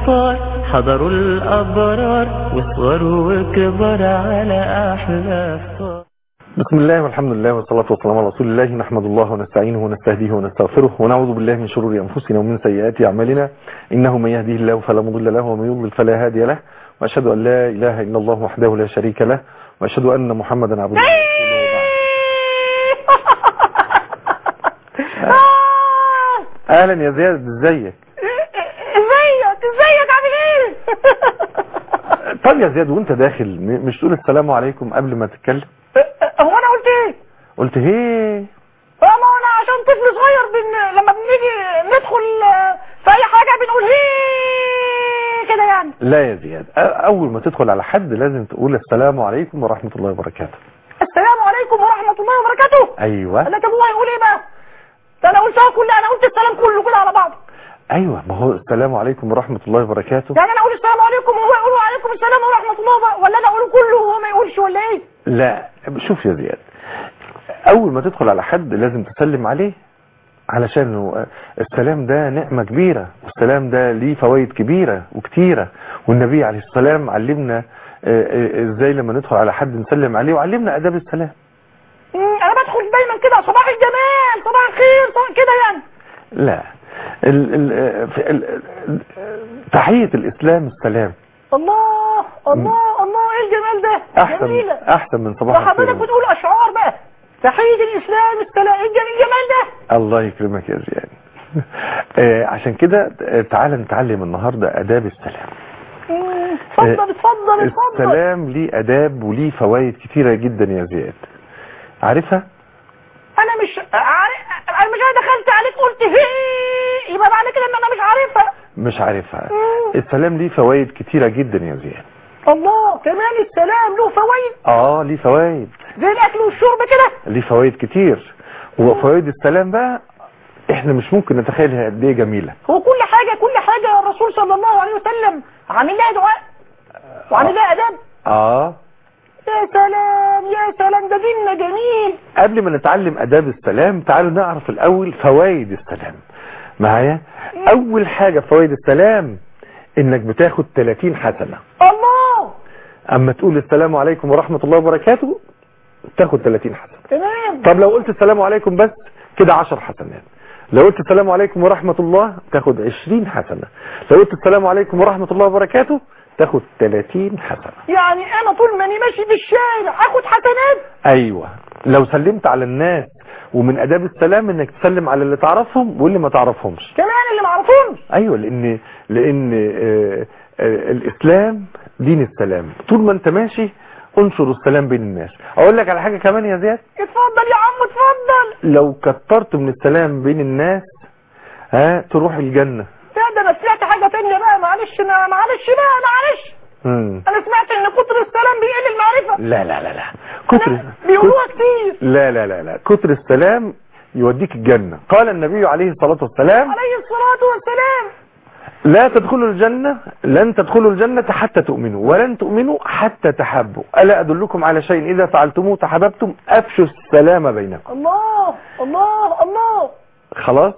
أطفال حضروا الأبرار وصغروا وكبر على أحلى فطار بسم الله والحمد لله والصلاة والسلام على رسول الله نحمد الله ونستعينه ونستهديه ونستغفره ونعوذ بالله من شرور أنفسنا ومن سيئات أعمالنا إنه من يهديه الله فلا مضل له ومن يضلل فلا هادي له وأشهد أن لا إله إلا الله وحده لا شريك له وأشهد أن محمدا عبده ورسوله وبعد. أهلا يا زياد ازيك ازيك ازيك عامل ايه طب يا زياد وانت داخل م- مش تقول السلام عليكم قبل ما تتكلم هو انا قلت ايه قلت هي اه ما انا عشان طفل صغير بن... لما بنيجي ندخل آه، في اي حاجه بنقول هي كده يعني لا يا زياد أ- اول ما تدخل على حد لازم تقول السلام عليكم ورحمة الله وبركاته السلام عليكم ورحمه الله وبركاته ايوه لا طب هو هيقول ايه بقى ده انا قلتها كلها انا قلت السلام كله كده على بعضه ايوه ما هو السلام عليكم ورحمة الله وبركاته يعني انا اقول السلام عليكم وهو يقول وعليكم السلام ورحمه الله وبركاته ولا انا اقوله كله وهو ما يقولش ولا ايه لا شوف يا زياد اول ما تدخل على حد لازم تسلم عليه علشان هو- السلام ده نعمة كبيرة والسلام ده ليه فوائد كبيرة وكتيرة والنبي عليه السلام علمنا آه، آه، ازاي لما ندخل على حد نسلم عليه وعلمنا اداب السلام مم، انا بدخل دايما كده صباح الجمال صباح الخير صباح كده يعني لا ال ال في ال تحية الاسلام السلام الله الله الله ايه الجمال ده احسن جميلة احسن من صباح وحضرتك الخير بتقول اشعار بقى تحية الاسلام السلام ايه الجمال الجمال ده الله يكرمك يا زياد آه، عشان كده آه، تعالى نتعلم النهاردة اداب السلام مم، اتفضل اتفضل اتفضل السلام ليه اداب وليه فوائد كتيرة جدا يا زياد عارفها انا مش عارف انا مش انا دخلت عليك قلت هي يبقى معنى كده ان انا مش عارفها مش عارفها مم. السلام ليه فوائد كتيرة جدا يا زياد الله كمان السلام له فوائد اه ليه فوائد زي الاكل والشرب كده ليه فوائد كتير وفوائد السلام بقى احنا مش ممكن نتخيلها قد ايه جميلة هو كل حاجة كل حاجة الرسول صلى الله عليه وسلم عامل لها دعاء وعامل لها اداب اه يا سلام يا سلام ده ديننا جميل قبل ما نتعلم اداب السلام تعالوا نعرف الاول فوائد السلام معايا اول حاجة في فوائد السلام انك بتاخد 30 حسنة الله اما تقول السلام عليكم ورحمة الله وبركاته تاخد 30 حسنة تمام طب لو قلت السلام عليكم بس كده 10 حسنات لو قلت السلام عليكم ورحمة الله تاخد 20 حسنة لو قلت السلام عليكم ورحمة الله وبركاته تاخد 30 حسنة يعني انا طول ما انا ماشي في الشارع اخد حسنات ايوه لو سلمت على الناس ومن اداب السلام انك تسلم على اللي تعرفهم واللي ما تعرفهمش كمان اللي معرفونش ايوه لان لان آه، آه، الاسلام دين السلام طول ما انت ماشي انشر السلام بين الناس اقول لك على حاجة كمان يا زياد اتفضل يا عم اتفضل لو كترت من السلام بين الناس ها تروح الجنة لا ده انا سمعت حاجة تانية بقى معلش انا معلش بقى معلش مم. انا سمعت ان كتر السلام بيقل المعرفة لا لا لا لا كتر بيقولوها كتير لا لا لا لا كتر السلام يوديك الجنة قال النبي عليه الصلاة والسلام عليه الصلاة والسلام لا تدخلوا الجنة لن تدخلوا الجنة حتى تؤمنوا ولن تؤمنوا حتى تحبوا ألا أدلكم على شيء إذا فعلتموه تحببتم أفشوا السلام بينكم الله الله الله خلاص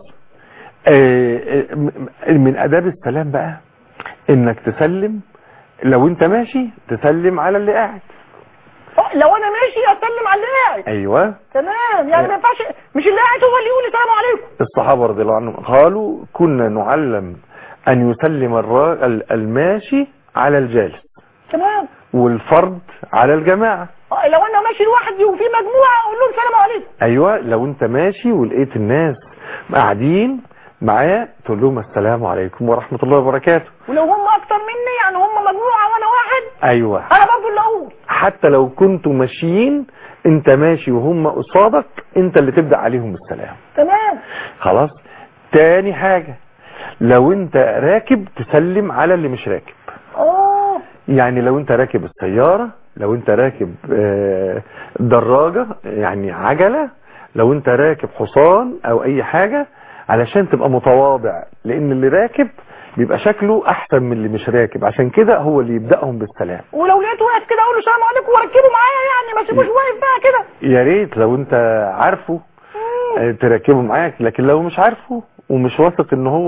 آه، آه، م- من أداب السلام بقى إنك تسلم لو أنت ماشي تسلم على اللي قاعد أه، لو انا ماشي اسلم على اللي قاعد أيوة تمام يعني ما ينفعش مش اللي قاعد هو اللي يقول السلام عليكم الصحابة رضي الله عنهم قالوا كنا نعلم أن يسلم الرا- ال- الماشي على الجالس تمام والفرد على الجماعة أه، لو انا ماشي لوحدي وفي مجموعة اقول لهم سلام عليكم ايوه لو انت ماشي ولقيت الناس قاعدين معايا تقول لهم السلام عليكم ورحمة الله وبركاته ولو هم اكتر مني يعني هم مجموعة وانا واحد ايوه انا برضو اللي اقول حتى لو كنتوا ماشيين انت ماشي وهم قصادك انت اللي تبدأ عليهم السلام تمام خلاص تاني حاجة لو انت راكب تسلم على اللي مش راكب اه يعني لو انت راكب السيارة لو انت راكب آه، دراجة يعني عجلة لو انت راكب حصان او اي حاجة علشان تبقى متواضع لان اللي راكب بيبقى شكله احسن من اللي مش راكب عشان كده هو اللي يبدأهم بالسلام ولو لقيته واقف كده اقول له سلام عليكم وركبه معايا يعني ما سيبوش واقف بقى كده يا ريت لو انت عارفه مم. آه، تركبه معاك لكن لو مش عارفه ومش واثق ان هو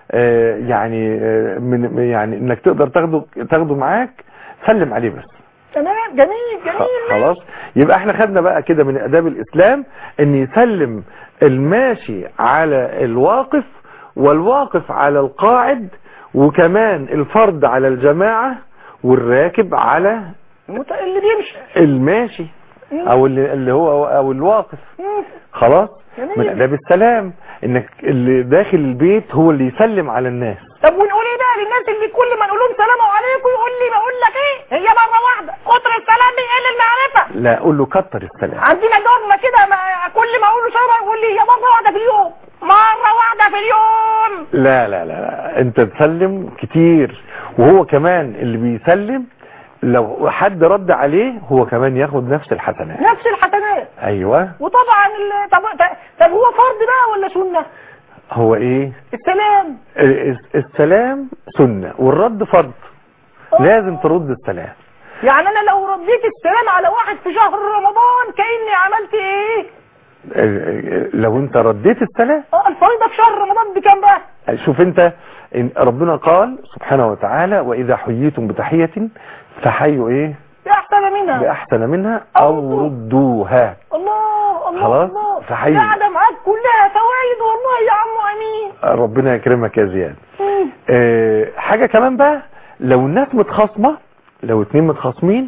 آه، يعني آه، من يعني انك تقدر تاخده تاخده معاك سلم عليه بس تمام جميل جميل خلاص يبقى احنا خدنا بقى كده من اداب الاسلام ان يسلم الماشي على الواقف والواقف على القاعد وكمان الفرد على الجماعة والراكب على مت- اللي بيمشي الماشي او اللي, اللي هو او الواقف مم. خلاص جميل. من اداب السلام انك اللي داخل البيت هو اللي يسلم على الناس طب ونقول ايه بقى للناس اللي كل ما نقول لهم سلام عليكم يقول لي بقول لك ايه هي مره واحده كتر السلام بيقل المعرفه لا قول له كتر السلام عندنا دورنا كده ما كل ما اقول له سلام يقول لي هي مره واحده في اليوم مره واحده في اليوم لا لا لا, لا. انت تسلم كتير وهو كمان اللي بيسلم لو حد رد عليه هو كمان ياخد نفس الحسنات نفس الحسنات ايوه وطبعا ال- طب طب هو فرض بقى ولا سنه هو ايه السلام الس- السلام سنة والرد فرض لازم ترد السلام يعني انا لو رديت السلام على واحد في شهر رمضان كاني عملت ايه لو انت رديت السلام اه الفريضه في شهر رمضان بكام بقى شوف انت إن ربنا قال سبحانه وتعالى واذا حييتم بتحية فحيوا ايه احسن منها باحسن منها او ردوها الله الله خلاص؟ الله فحي- قاعده معاك كلها فوائد والله يا عم امين ربنا يكرمك يا زياد مم. اه حاجة كمان بقى لو الناس متخاصمة لو اتنين متخاصمين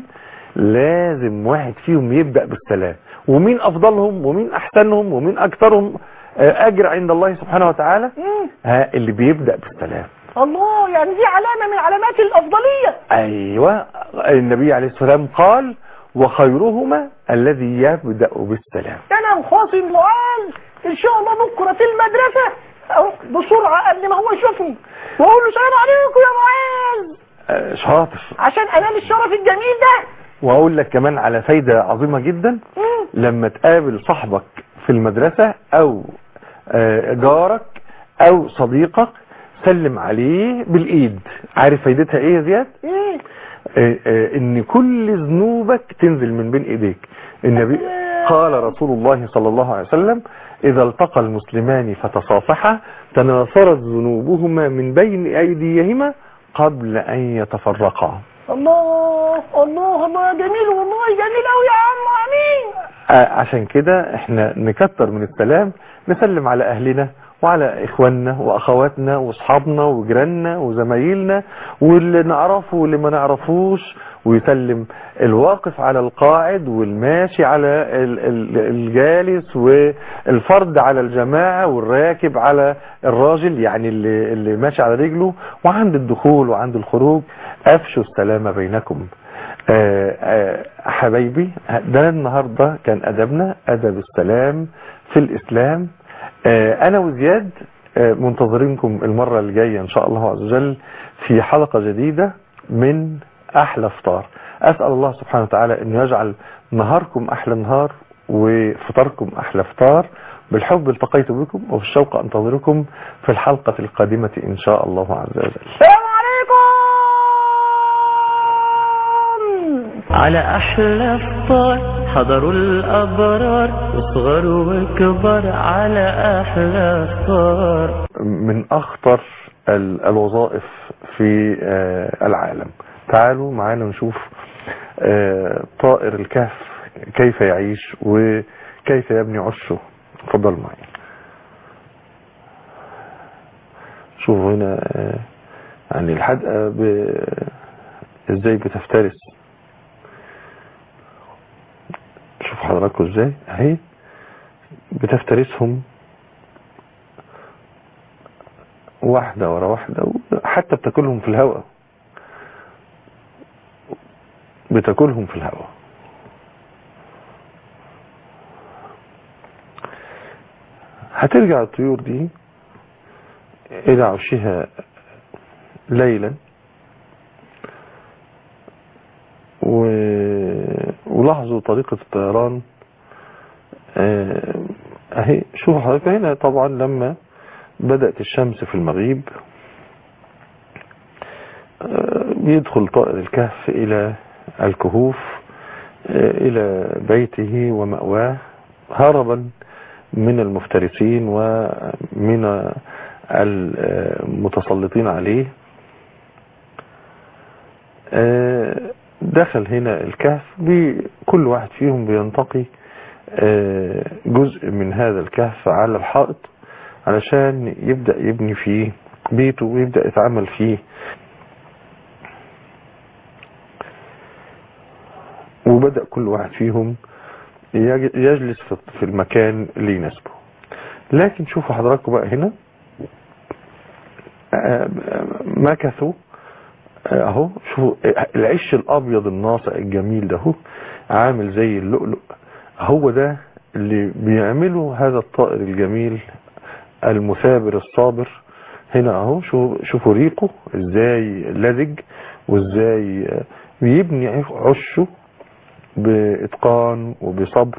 لازم واحد فيهم يبدأ بالسلام ومين افضلهم ومين احسنهم ومين اكثرهم اه اجر عند الله سبحانه وتعالى مم. ها اللي بيبدأ بالسلام الله يعني دي علامه من علامات الافضليه ايوه النبي عليه الصلاة والسلام قال وخيرهما الذي يبدأ بالسلام انا مخاصم معاذ ان شاء الله بكره في المدرسه اروح بسرعه قبل ما هو يشوفني واقول له سلام عليكم يا معاذ اه شاطر عشان انال الشرف الجميل ده واقول لك كمان على فايدة عظيمة جدا مم. لما تقابل صاحبك في المدرسة او آه، جارك او صديقك سلم عليه بالايد عارف فايدتها ايه يا زياد ايه آه، آه، ان كل ذنوبك تنزل من بين ايديك النبي قال رسول الله صلى الله عليه وسلم اذا التقى المسلمان فتصافحا تناثرت ذنوبهما من بين ايديهما قبل ان يتفرقا الله الله الله جميل والله جميل قوي يا عم امين آه، عشان كده احنا نكتر من السلام نسلم على اهلنا وعلى اخواننا واخواتنا واصحابنا وجيراننا وزمايلنا واللي نعرفه واللي ما نعرفوش ويسلم الواقف على القاعد والماشي على ال- ال- الجالس والفرد على الجماعة والراكب على الراجل يعني اللي, اللي ماشي على رجله وعند الدخول وعند الخروج افشوا السلام بينكم آه، آه، حبايبي ده النهاردة كان أدبنا أدب السلام في الإسلام آه، أنا وزياد آه، منتظرينكم المرة الجاية إن شاء الله عز وجل في حلقة جديدة من أحلى فطار أسأل الله سبحانه وتعالى أن يجعل نهاركم أحلى نهار وفطاركم أحلى فطار بالحب التقيت بكم وبالشوق أنتظركم في الحلقة القادمة إن شاء الله عز وجل السلام عليكم على أحلى فطار حضروا الأبرار وصغر وكبر على أحلى فطار من أخطر ال- الوظائف في آه، العالم تعالوا معانا نشوف آه، طائر الكهف كيف يعيش وكيف يبني عشه تفضل معي شوفوا هنا آه، يعني الحدقة ب... ازاي بتفترس شوف حضراتكم ازاي اهي بتفترسهم واحدة ورا واحدة حتى بتاكلهم في الهواء بتاكلهم في الهواء هترجع الطيور دي إلى عشها ليلا و... ولاحظوا طريقة الطيران آه، اهي شوفوا حضرتك هنا طبعا لما بدأت الشمس في المغيب آه، بيدخل طائر الكهف إلى الكهوف آه، إلى بيته ومأواه هربا من المفترسين ومن المتسلطين عليه آه، دخل هنا الكهف كل واحد فيهم بينتقي آه، جزء من هذا الكهف على الحائط علشان يبدأ يبني فيه بيته ويبدأ يتعامل فيه وبدأ كل واحد فيهم يج- يجلس في- في المكان اللي يناسبه لكن شوفوا حضراتكم بقى هنا آه، مكثوا آه، اهو شوفوا العش الابيض الناصع الجميل ده هو عامل زي اللؤلؤ هو ده اللي بيعمله هذا الطائر الجميل المثابر الصابر هنا اهو شو- شوفوا ريقه ازاي لزج وازاي آه، بيبني عشه باتقان وبصبر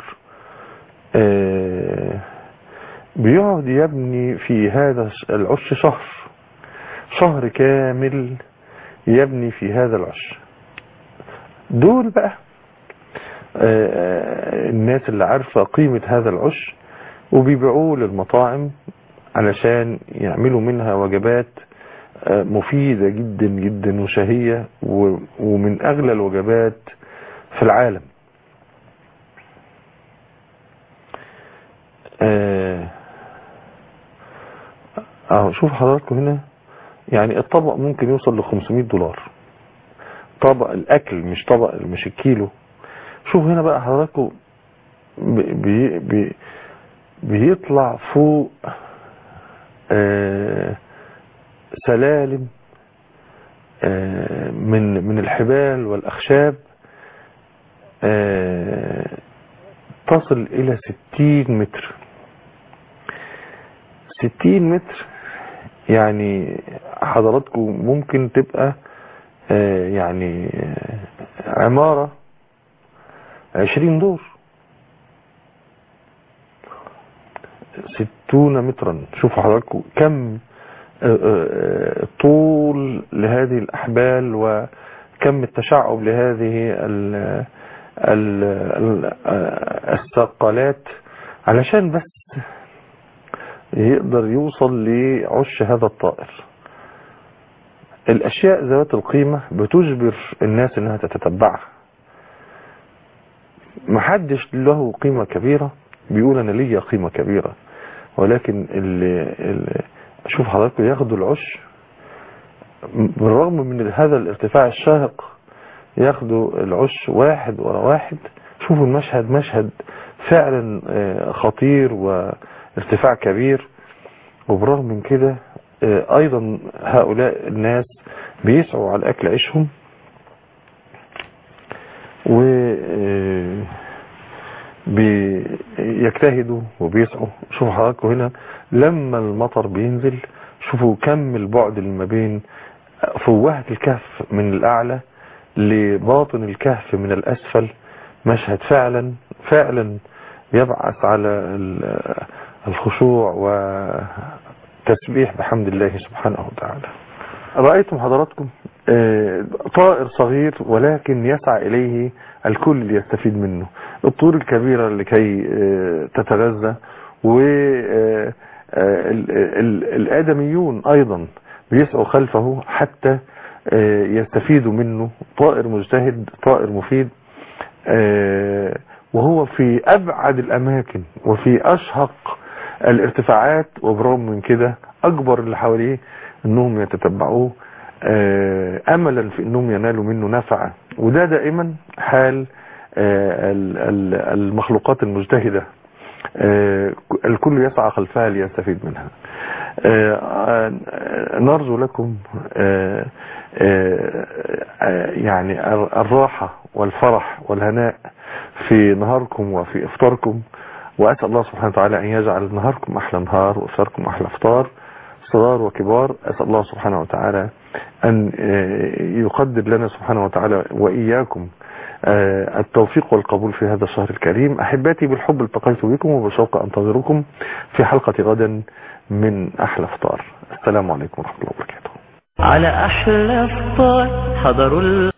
آه، بيقعد يبني في هذا العش شهر شهر كامل يبني في هذا العش دول بقى آه، آه، الناس اللي عارفة قيمة هذا العش وبيبيعوه للمطاعم علشان يعملوا منها وجبات آه، مفيدة جدا جدا وشهية و- ومن أغلى الوجبات في العالم آه، اهو شوف حضراتكم هنا يعني الطبق ممكن يوصل ل 500 دولار طبق الاكل مش طبق مش الكيلو شوف هنا بقى حضراتكم بي بي بي بيطلع فوق آه سلالم آه من من الحبال والاخشاب آه تصل الى 60 متر 60 متر يعني حضراتكم ممكن تبقى آه، يعني آه، عمارة 20 دور 60 مترا شوفوا حضراتكم كم آه، آه، طول لهذه الأحبال وكم التشعب لهذه ال- ال- ال- آه، الثقالات علشان بس يقدر يوصل لعش هذا الطائر الأشياء ذوات القيمة بتجبر الناس انها تتتبعها محدش له قيمة كبيرة بيقول انا ليا قيمة كبيرة ولكن اللي, اللي شوف حضراتكم ياخدوا العش بالرغم من هذا الارتفاع الشاهق ياخدوا العش واحد ورا واحد شوفوا المشهد مشهد فعلا آه، خطير وارتفاع كبير وبرغم من كده آه، ايضا هؤلاء الناس بيسعوا على اكل عيشهم و آه، بيجتهدوا وبيسعوا شوفوا حضراتكم هنا لما المطر بينزل شوفوا كم البعد اللي ما بين فوهة الكهف من الأعلى لباطن الكهف من الأسفل مشهد فعلا فعلا يبعث على ال- الخشوع وتسبيح بحمد الله سبحانه وتعالى رأيتم حضراتكم آه، طائر صغير ولكن يسعى إليه الكل ليستفيد منه الطيور الكبيرة لكي آه، تتغذى والآدميون أيضا بيسعوا خلفه حتى آه، يستفيدوا منه طائر مجتهد طائر مفيد آه، وهو في أبعد الأماكن وفي أشهق الارتفاعات وبرغم من كده أكبر اللي حواليه أنهم يتتبعوه آه، أملا في أنهم ينالوا منه نفعا وده دائما حال آه، ال- ال- المخلوقات المجتهدة آه، الكل يسعى خلفها ليستفيد منها آه، آه، نرجو لكم آه، آه، آه، يعني الراحة والفرح والهناء في نهاركم وفي افطاركم واسال الله سبحانه وتعالى ان يجعل نهاركم احلى نهار وافطاركم احلى افطار صغار وكبار اسال الله سبحانه وتعالى ان آه، يقدر لنا سبحانه وتعالى واياكم آه، التوفيق والقبول في هذا الشهر الكريم احبتي بالحب التقيت بكم وبشوق انتظركم في حلقة غدا من احلى افطار السلام عليكم ورحمة الله وبركاته على أحلى فطار حضروا